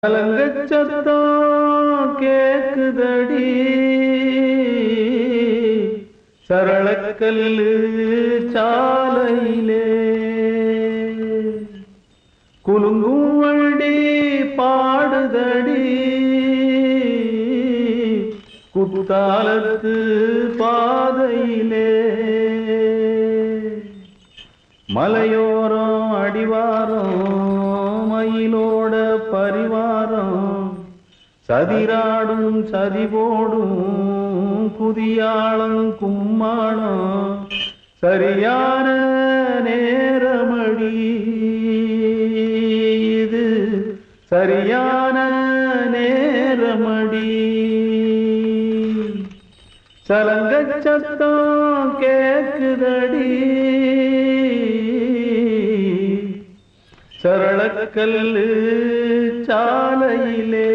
கலங்கச் சத்தம் கேக்குதடி சரளக்கல்லு சாலையிலே குலுங்கும் வண்டி பாடுதடி குத்தாலத்து பாதையிலே மலையோரம் அடிவாரம் மயிலோட பரிவாரம் சதிராடும் சதிபோடும் குதியாளம் கும்மாளம் சரியான நேரமடி இது சரியான நேரமடி சலங்கச் சத்தம் கேக்குதடி சரளக்கல்லு சாலையிலே